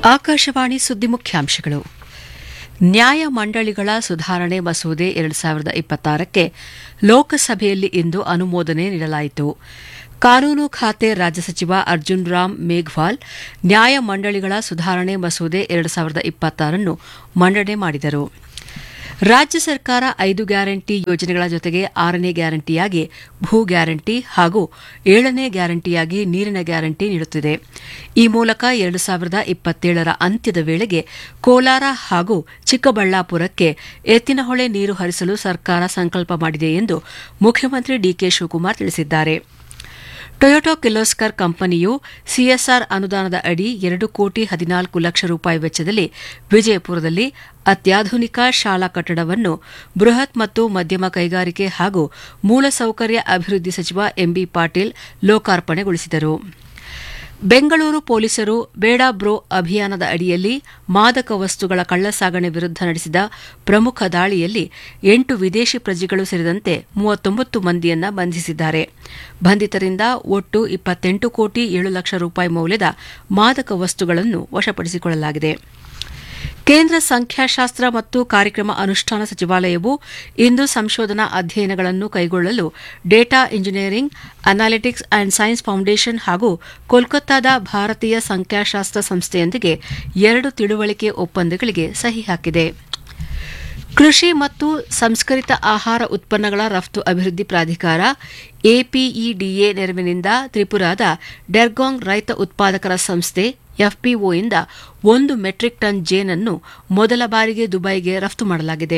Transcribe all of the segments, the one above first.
ಆಕಾಶವಾಣಿ ಸುದ್ದಿ ಮುಖ್ಯಾಂಶಗಳು ನ್ಯಾಯ ಮಂಡಳಿಗಳ ಸುಧಾರಣೆ ಮಸೂದೆ ಎರಡು ಸಾವಿರದ ಇಪ್ಪತ್ತಾರಕ್ಕೆ ಲೋಕಸಭೆಯಲ್ಲಿ ಇಂದು ಅನುಮೋದನೆ ನೀಡಲಾಯಿತು ಕಾನೂನು ಖಾತೆ ರಾಜ್ಯ ಸಚಿವ ಅರ್ಜುನ್ ರಾಮ್ ಮೇಘ್ವಾಲ್ ನ್ಯಾಯ ಮಂಡಳಿಗಳ ಸುಧಾರಣೆ ಮಸೂದೆ ಎರಡು ಸಾವಿರದ ಇಪ್ಪತ್ತಾರನ್ನು ಮಂಡನೆ ಮಾಡಿದರು ರಾಜ್ಯ ಸರ್ಕಾರ ಐದು ಗ್ಯಾರಂಟಿ ಯೋಜನೆಗಳ ಜೊತೆಗೆ ಆರನೇ ಗ್ಯಾರಂಟಿಯಾಗಿ ಭೂ ಗ್ಯಾರಂಟಿ ಹಾಗೂ ಏಳನೇ ಗ್ಯಾರಂಟಿಯಾಗಿ ನೀರಿನ ಗ್ಯಾರಂಟಿ ನೀಡುತ್ತಿದೆ ಈ ಮೂಲಕ ಎರಡು ಸಾವಿರದ ಇಪ್ಪತ್ತೇಳರ ಅಂತ್ಯದ ವೇಳೆಗೆ ಕೋಲಾರ ಹಾಗೂ ಚಿಕ್ಕಬಳ್ಳಾಪುರಕ್ಕೆ ಎತ್ತಿನಹೊಳೆ ನೀರು ಹರಿಸಲು ಸರ್ಕಾರ ಸಂಕಲ್ಪ ಮಾಡಿದೆ ಎಂದು ಮುಖ್ಯಮಂತ್ರಿ ಡಿಕೆ ಶಿವಕುಮಾರ್ ತಿಳಿಸಿದ್ದಾರೆ ಟೊಯೋಟಾ ಕಿರ್ಲೋಸ್ಕರ್ ಕಂಪನಿಯು ಸಿಎಸ್ಆರ್ ಅನುದಾನದ ಅಡಿ ಎರಡು ಕೋಟಿ ಹದಿನಾಲ್ಕು ಲಕ್ಷ ರೂಪಾಯಿ ವೆಚ್ಚದಲ್ಲಿ ವಿಜಯಪುರದಲ್ಲಿ ಅತ್ಯಾಧುನಿಕ ಶಾಲಾ ಕಟ್ಟಡವನ್ನು ಬೃಹತ್ ಮತ್ತು ಮಧ್ಯಮ ಕೈಗಾರಿಕೆ ಹಾಗೂ ಮೂಲಸೌಕರ್ಯ ಅಭಿವೃದ್ಧಿ ಸಚಿವ ಎಂಬಿ ಪಾಟೀಲ್ ಲೋಕಾರ್ಪಣೆಗೊಳಿಸಿದರು ಬೆಂಗಳೂರು ಪೊಲೀಸರು ಬೇಡ ಬ್ರೋ ಅಭಿಯಾನದ ಅಡಿಯಲ್ಲಿ ಮಾದಕ ವಸ್ತುಗಳ ಕಳ್ಳಸಾಗಣೆ ವಿರುದ್ಧ ನಡೆಸಿದ ಪ್ರಮುಖ ದಾಳಿಯಲ್ಲಿ ಎಂಟು ವಿದೇಶಿ ಪ್ರಜೆಗಳು ಸೇರಿದಂತೆ ಮೂವತ್ತೊಂಬತ್ತು ಮಂದಿಯನ್ನ ಬಂಧಿಸಿದ್ದಾರೆ ಬಂಧಿತರಿಂದ ಒಟ್ಟು ಇಪ್ಪತ್ತೆಂಟು ಕೋಟಿ ಏಳು ಲಕ್ಷ ರೂಪಾಯಿ ಮೌಲ್ಯದ ಮಾದಕ ವಸ್ತುಗಳನ್ನು ವಶಪಡಿಸಿಕೊಳ್ಳಲಾಗಿದೆ ಕೇಂದ್ರ ಸಂಖ್ಯಾಶಾಸ್ತ್ರ ಮತ್ತು ಕಾರ್ಯಕ್ರಮ ಅನುಷ್ಠಾನ ಸಚಿವಾಲಯವು ಇಂದು ಸಂಶೋಧನಾ ಅಧ್ಯಯನಗಳನ್ನು ಕೈಗೊಳ್ಳಲು data engineering analytics and science foundation ಹಾಗೂ ಕೋಲ್ಕತ್ತಾದ ಭಾರತೀಯ ಸಂಖ್ಯಾಶಾಸ್ತ್ರ ಸಂಸ್ಥೆಯೊಂದಿಗೆ ಎರಡು ತಿಳುವಳಿಕೆ ಒಪ್ಪಂದಗಳಿಗೆ ಸಹಿ ಹಾಕಿದೆ ಕೃಷಿ ಮತ್ತು ಸಂಸ್ಕರಿತ ಆಹಾರ ಉತ್ಪನ್ನಗಳ ರಫ್ತು ಅಭಿವೃದ್ಧಿ ಪ್ರಾಧಿಕಾರ ಎಪಿಇಡಿಎ ನೆರವಿನಿಂದ ತ್ರಿಪುರಾದ ಡೆರ್ಗಾಂಗ್ ರೈತ ಉತ್ಪಾದಕರ ಸಂಸ್ಥೆ ಎಫ್ಪಿಒಯಿಂದ ಒಂದು ಮೆಟ್ರಿಕ್ ಟನ್ ಜೇನನ್ನು ಮೊದಲ ಬಾರಿಗೆ ದುಬೈಗೆ ರಫ್ತು ಮಾಡಲಾಗಿದೆ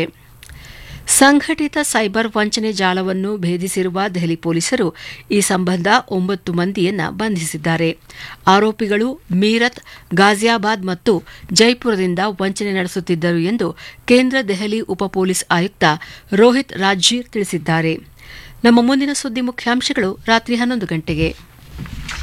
ಸಂಘಟಿತ ಸೈಬರ್ ವಂಚನೆ ಜಾಲವನ್ನು ಭೇದಿಸಿರುವ ದೆಹಲಿ ಪೊಲೀಸರು ಈ ಸಂಬಂಧ ಒಂಬತ್ತು ಮಂದಿಯನ್ನ ಬಂಧಿಸಿದ್ದಾರೆ ಆರೋಪಿಗಳು ಮೀರತ್ ಗಾಜಿಯಾಬಾದ್ ಮತ್ತು ಜೈಪುರದಿಂದ ವಂಚನೆ ನಡೆಸುತ್ತಿದ್ದರು ಎಂದು ಕೇಂದ್ರ ದೆಹಲಿ ಉಪ ಪೊಲೀಸ್ ಆಯುಕ್ತ ರೋಹಿತ್ ರಾಜ್ಜೀರ್ ತಿಳಿಸಿದ್ದಾರೆ ನಮ್ಮ ಮುಂದಿನ ಸುದ್ದಿ ಮುಖ್ಯಾಂಶಗಳು ರಾತ್ರಿ ಹನ್ನೊಂದು ಗಂಟೆಗೆ